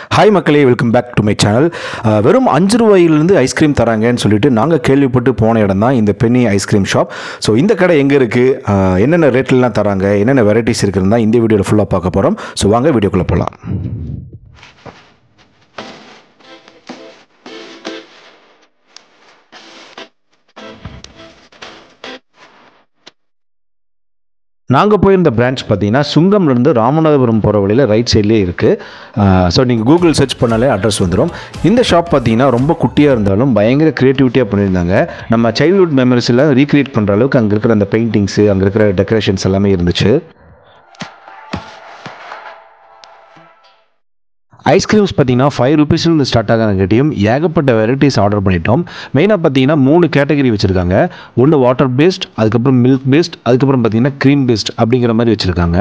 hi மக்களே welcome back to my channel வெறும் அஞ்சு ரூபாயிலிருந்து ஐஸ்கிரீம் தராங்கன்னு சொல்லிட்டு நாங்கள் கேள்விப்பட்டு போன இடம் தான் இந்த பென்னி ஐஸ்கிரீம் ஷாப் ஸோ இந்த கடை எங்கே இருக்குது என்னென்ன ரேட்லலாம் தராங்க என்னென்ன வெரைட்டிஸ் இருக்குன்னு தான் இந்த வீடியோவில் ஃபுல்லாக பார்க்க போகிறோம் ஸோ வாங்க வீடியோக்குள்ளே போகலாம் நாங்கள் போயிருந்த பிரான்ச் பார்த்தீங்கன்னா சுங்கம்லேருந்து ராமநாதபுரம் போகிற வழியில் ரைட் சைட்லேயே இருக்குது ஸோ நீங்கள் கூகுள் சர்ச் பண்ணாலே அட்ரஸ் வந்துடும் இந்த ஷாப் பார்த்தீங்கன்னா ரொம்ப குட்டியாக இருந்தாலும் பயங்கர க்ரியேட்டிவிட்டியாக பண்ணியிருந்தாங்க நம்ம சைல்ட்ஹுட் மெமரிஸ் எல்லாம் ரீக்ரியேட் பண்ணுற அளவுக்கு அங்கே இருக்கிற அந்த பெயிண்டிங்ஸு அங்கே இருக்கிற டெக்கரேஷன்ஸ் எல்லாமே இருந்துச்சு ஐஸ்கிரீம்ஸ் பார்த்தீங்கன்னா ஃபைவ் ருபீஸ்லேருந்து ஸ்டார்ட் ஆகிறங்காட்டியும் ஏகப்பட்ட வெரைட்டிஸ் ஆர்டர் பண்ணிட்டோம் மெயினாக பார்த்தீங்கன்னா மூணு கேட்டகரி வச்சுருக்காங்க ஒன்று வாட்டர் பேஸ்ட் அதுக்கப்புறம் மில்க் பேஸ்ட் அதுக்கப்புறம் பார்த்தீங்கன்னா க்ரீம் பேஸ்ட் அப்படிங்கிற மாதிரி வச்சுருக்காங்க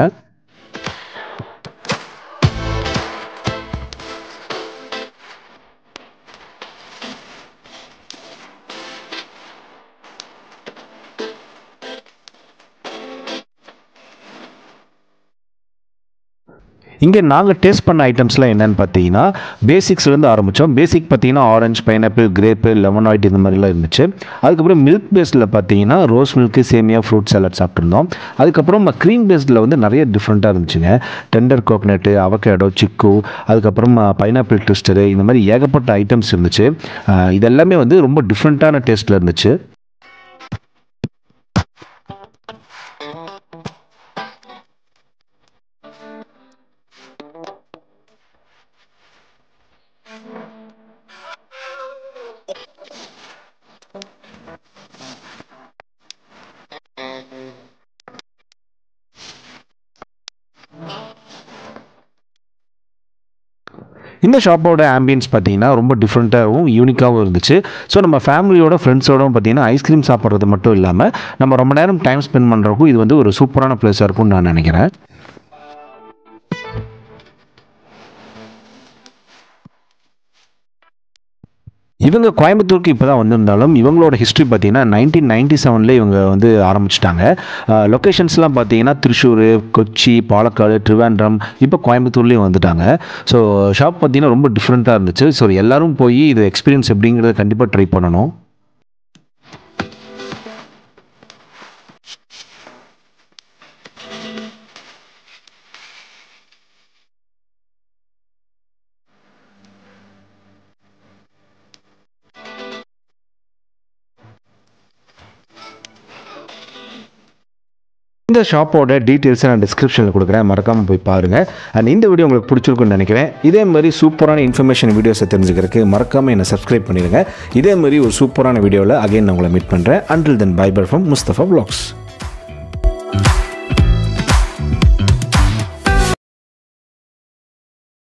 இங்கே நாங்கள் டேஸ்ட் பண்ண ஐட்டம்ஸ்லாம் என்னென்னு பார்த்தீங்கன்னா பேசிக்ஸ்லேருந்து ஆரம்பித்தோம் பேசிக் பார்த்தீங்கன்னா ஆரஞ்சு பைனாப்பிள் கிரேப்பு லெமன் ஆயிட் இந்த மாதிரிலாம் இருந்துச்சு அதுக்கப்புறம் மில்க் பேஸில் பார்த்தீங்கன்னா ரோஸ் மில்க்கு சேமியா ஃப்ரூட் சாலட் சாப்பிட்ருந்தோம் அதுக்கப்புறம் க்ரீம் பேஸில் வந்து நிறைய டிஃப்ரெண்ட்டாக இருந்துச்சுங்க டெண்டர் கோகனட்டு அவகேடோ சிக்கு அதுக்கப்புறம் பைனாப்பிள் ட்விஸ்டரு இந்த மாதிரி ஏகப்பட்ட ஐட்டம்ஸ் இருந்துச்சு அஹ் இது எல்லாமே வந்து ரொம்ப டிஃப்ரெண்ட்டான டேஸ்ட்டில் இருந்துச்சு இந்த ஷாப்போட ஆம்பியன்ஸ் பார்த்தீங்கன்னா ரொம்ப டிஃப்ரெண்ட்டாகவும் யூனிக்காகவும் இருந்துச்சு ஸோ நம்ம ஃபேமிலியோட ஃப்ரெண்ட்ஸோடும் பார்த்தீங்கன்னா ஐஸ்கிரீம் சாப்பிட்றது மட்டும் இல்லாமல் நம்ம ரொம்ப நேரம் டைம் ஸ்பெண்ட் பண்ணுறதுக்கும் இது வந்து ஒரு சூப்பரான பிளேஸாக இருக்கும்னு நான் நினைக்கிறேன் இவங்க கோயம்புத்தூருக்கு இப்போ தான் வந்திருந்தாலும் இவங்களோட ஹிஸ்ட்ரி பார்த்தீங்கன்னா நைன்டீன் நைன்டி செவனில் இவங்க வந்து ஆரம்பிச்சிட்டாங்க லொக்கேஷன்ஸ்லாம் பார்த்தீங்கன்னா திருச்சூர் கொச்சி பாலக்காடு ட்ரிவாண்ட்ரம் இப்போ கோயம்புத்தூர்லேயும் வந்துட்டாங்க ஸோ ஷாப் பார்த்தீங்கன்னா ரொம்ப டிஃப்ரெண்ட்டாக இருந்துச்சு ஸோ எல்லாரும் போய் இது எக்ஸ்பீரியன்ஸ் எப்படிங்கிறத கண்டிப்பாக ட்ரை பண்ணணும் இந்த ஷாப்போட டீட்டெயில்ஸை நான் டிஸ்கிரிப்ஷனில் கொடுக்குறேன் மறக்காமல் போய் பாருங்கள் அண்ட் இந்த வீடியோ உங்களுக்கு பிடிச்சிருக்குன்னு நினைக்கிறேன் இதே மாதிரி சூப்பரான இன்ஃபர்மேஷன் வீடியோஸை தெரிஞ்சுக்கிறதுக்கு மறக்காமல் என்னை சப்ஸ்கிரைப் பண்ணிடுங்க இதே மாதிரி ஒரு சூப்பரான வீடியோவில் அகைன் நான் உங்களை மீட் பண்ணுறேன் until then bye bye from Mustafa vlogs